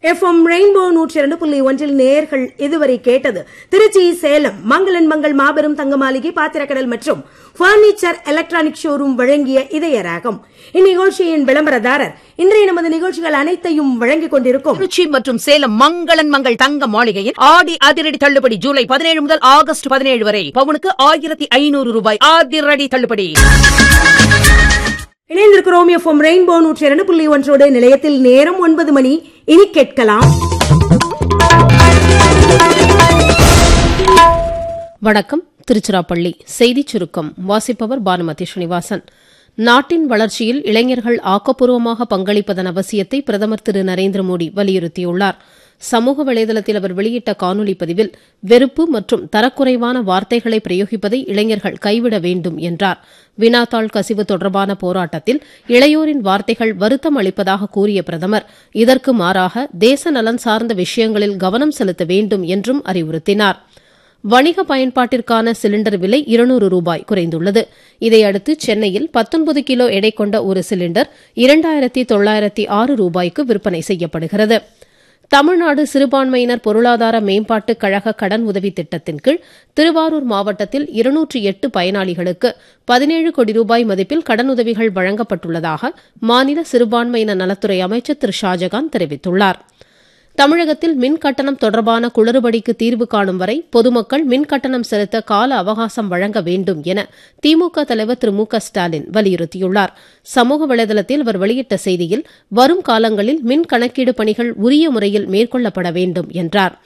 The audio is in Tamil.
எஃப்எம் ரெயின்போ நூற்றி இரண்டு புள்ளி ஒன்றில் நேர்கள் இதுவரை கேட்டது திருச்சி சேலம் மங்களன் மங்கள் மாபெரும் தங்க மாளிகை பாத்திரக்கடல் மற்றும் பர்னிச்சர் எலக்ட்ரானிக் ஷோரூம் வழங்கிய இதய ராகம் இந்நிகழ்ச்சியின் விளம்பரதாரர் இன்றைய நமது நிகழ்ச்சிகள் அனைத்தையும் வழங்கிக் கொண்டிருக்கும் திருச்சி மற்றும் சேலம் மங்களன் மங்கள் தங்க மாளிகையில் ஆடி அதிரடி தள்ளுபடி ஜூலை பதினேழு முதல் ஆகஸ்ட் பதினேழு வரை பவுனுக்கு ஆயிரத்தி ஐநூறு ரூபாய் அதிரடி தள்ளுபடி இணைந்திருக்கிறோம் எஃப்எம் ரெயின்போ நூற்றி இரண்டு புள்ளி ஒன்றோடு நிலையத்தில் நேரம் ஒன்பது மணி இனி கேட்கலாம் வணக்கம் திருச்சிராப்பள்ளி செய்திச் சுருக்கம் வாசிப்பவர் பானுமதி ஸ்ரீனிவாசன் நாட்டின் வளர்ச்சியில் இளைஞர்கள் ஆக்கப்பூர்வமாக பங்களிப்பதன் அவசியத்தை பிரதமர் திரு நரேந்திர மோடி வலியுறுத்தியுள்ளார் சமூக வலைதளத்தில் அவர் வெளியிட்ட காணொலி பதிவில் வெறுப்பு மற்றும் தரக்குறைவான வார்த்தைகளை பிரயோகிப்பதை இளைஞர்கள் கைவிட வேண்டும் என்றார் வினாத்தாள் கசிவு தொடர்பான போராட்டத்தில் இளையோரின் வார்த்தைகள் வருத்தம் அளிப்பதாக கூறிய பிரதமர் இதற்கு மாறாக தேச நலன் சார்ந்த விஷயங்களில் கவனம் செலுத்த வேண்டும் என்றும் அறிவுறுத்தினார் வணிக பயன்பாட்டிற்கான சிலிண்டர் விலை இருநூறு ரூபாய் குறைந்துள்ளது இதையடுத்து சென்னையில் பத்தொன்பது கிலோ எடை கொண்ட ஒரு சிலிண்டர் இரண்டாயிரத்தி தொள்ளாயிரத்தி ஆறு ரூபாய்க்கு விற்பனை செய்யப்படுகிறது தமிழ்நாடு சிறுபான்மையினர் பொருளாதார மேம்பாட்டுக் கழக கடன் உதவி திட்டத்தின் கீழ் திருவாரூர் மாவட்டத்தில் இருநூற்றி எட்டு பயனாளிகளுக்கு பதினேழு கோடி ரூபாய் மதிப்பில் கடனுதவிகள் வழங்கப்பட்டுள்ளதாக மாநில சிறுபான்மையினர் நலத்துறை அமைச்சர் திரு ஷாஜகான் தெரிவித்துள்ளாா் தமிழகத்தில் மின் கட்டணம் தொடர்பான குளறுபடிக்கு தீர்வு காணும் வரை பொதுமக்கள் மின் கட்டணம் செலுத்த கால அவகாசம் வழங்க வேண்டும் என திமுக தலைவர் திரு மு க ஸ்டாலின் வலியுறுத்தியுள்ளார் சமூக வலைதளத்தில் அவர் வெளியிட்ட செய்தியில் வரும் காலங்களில் மின் கணக்கீடு பணிகள் உரிய முறையில் மேற்கொள்ளப்பட வேண்டும் என்றார்